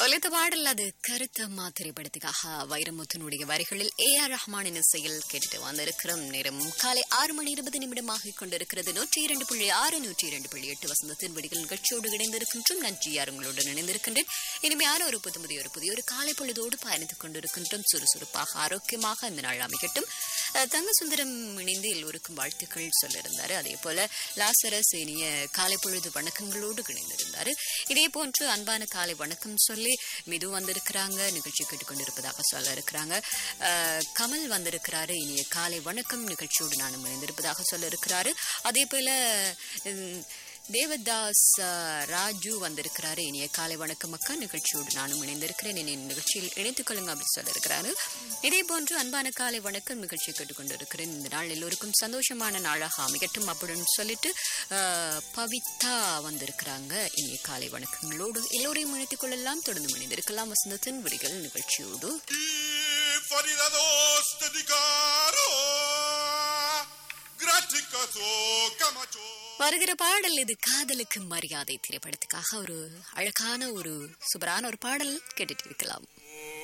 ஒலித்த பாடல் அது கருத்தம்மா திரைப்படத்துக்காக வைரமுத்தனுடைய வரிகளில் ஏ ஆர் ரஹ்மானின் இசையில் கேட்டுட்டு வந்திருக்கிறோம் நேரம் காலை ஆறு மணி இருபது நிமிடமாக கொண்டிருக்கிறது நூற்றி இரண்டு புள்ளி ஆறு நூற்றி இரண்டு புள்ளி எட்டு வசந்தத்தின் வடிகள் நிகழ்ச்சியோடு இணைந்திருக்கின்றோம் நன்றி யார் உங்களுடன் இணைந்திருக்கின்றேன் இனிமையான ஒரு புது புதிய ஒரு புதிய ஒரு காலை பொழுதோடு பயணித்துக் கொண்டிருக்கின்றோம் சுறுசுறுப்பாக ஆரோக்கியமாக இந்த நாள் அமைக்கட்டும் அஹ், தங்க சுந்தரம் இணைந்து எல்லோருக்கும் வாழ்த்துக்கள் சொல்லியிருந்தாரு அதே போல லாசரஸ் இனிய காலை பொழுது வணக்கங்களோடு இணைந்திருந்தாரு இதே போன்று அன்பான காலை வணக்கம் சொல்லி மிது வந்திருக்கிறாங்க நிகழ்ச்சி கேட்டுக்கொண்டிருப்பதாக சொல்ல இருக்கிறாங்க அஹ், கமல் வந்திருக்கிறாரு இனிய காலை வணக்கம் நிகழ்ச்சியோடு நானும் இணைந்திருப்பதாக சொல்ல இருக்கிறாரு அதே போல உம், தேவதாஸ் அஹ், ராஜு வந்திருக்கிறாரு இனிய காலை வணக்கம் அக்கா நிகழ்ச்சியோடு நானும் இணைந்திருக்கிறேன் என்னை நிகழ்ச்சியில் இணைத்துக் கொள்ளுங்க அப்படின்னு சொல்லியிருக்கிறாரு இதே போன்று அன்பான காலை வணக்கம் நிகழ்ச்சி கேட்டுக்கொண்டிருக்கிறேன் இந்த நாள் எல்லோருக்கும் சந்தோஷமான நாளாக அமைக்கட்டும் அப்படின்னு சொல்லிட்டு அஹ், பவிதா வந்திருக்கிறாங்க இனிய காலை வணக்கங்களோடு எல்லோரையும் இணைத்துக் கொள்ளலாம் தொடர்ந்து இணைந்திருக்கலாம் வசந்தத்தின் விடிகள் நிகழ்ச்சியோடு E fuori da dos dedicaro Graticato Camacho வருகிற பாடல் இது காதலுக்கு மரியாதை திரைப்படத்துக்காக ஒரு அழகான ஒரு சூப்பரான ஒரு பாடல் கேட்டுட்டு இருக்கலாம் Oh